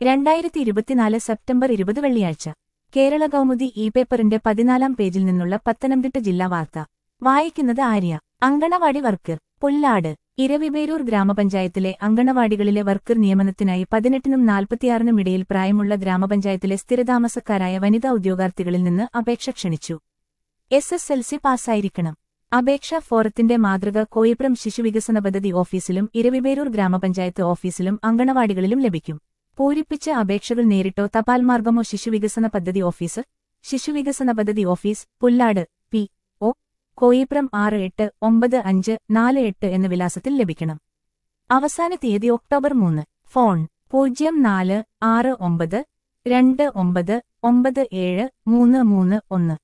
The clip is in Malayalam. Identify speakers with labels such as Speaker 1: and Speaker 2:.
Speaker 1: രണ്ടായിരത്തി ഇരുപത്തിനാല് സെപ്റ്റംബർ ഇരുപത് വെള്ളിയാഴ്ച കേരള കൗമുദി ഇ പേപ്പറിന്റെ പതിനാലാം പേജിൽ നിന്നുള്ള പത്തനംതിട്ട ജില്ലാ വാർത്ത വായിക്കുന്നത് ആര്യ അങ്കണവാടി വർക്കർ പുല്ലാട് ഇരവിപേരൂർ ഗ്രാമപഞ്ചായത്തിലെ അങ്കണവാടികളിലെ വർക്കർ നിയമനത്തിനായി പതിനെട്ടിനും നാൽപ്പത്തിയാറിനും ഇടയിൽ പ്രായമുള്ള ഗ്രാമപഞ്ചായത്തിലെ സ്ഥിരതാമസക്കാരായ വനിതാ ഉദ്യോഗാർത്ഥികളിൽ നിന്ന് അപേക്ഷ ക്ഷണിച്ചു എസ് എസ് എൽ സി പാസ്സായിരിക്കണം അപേക്ഷാ ഫോറത്തിന്റെ മാതൃക കോയിപ്രം ശിശുവികസന പദ്ധതി ഓഫീസിലും ഇരവിപേരൂർ ഗ്രാമപഞ്ചായത്ത് ഓഫീസിലും അങ്കണവാടികളിലും ലഭിക്കും പൂരിപ്പിച്ച അപേക്ഷകൾ നേരിട്ടോ തപാൽ മാർഗമോ ശിശുവികസന പദ്ധതി ഓഫീസ് ശിശുവികസന പദ്ധതി office Pullad P O Koipram ആറ് എട്ട് ഒമ്പത് അഞ്ച് നാല് എട്ട് എന്ന വിലാസത്തിൽ ലഭിക്കണം അവസാന തീയതി ഒക്ടോബർ മൂന്ന് ഫോൺ പൂജ്യം നാല് ആറ് ഒമ്പത് രണ്ട് ഒമ്പത് ഒമ്പത് ഏഴ് മൂന്ന് മൂന്ന് ഒന്ന്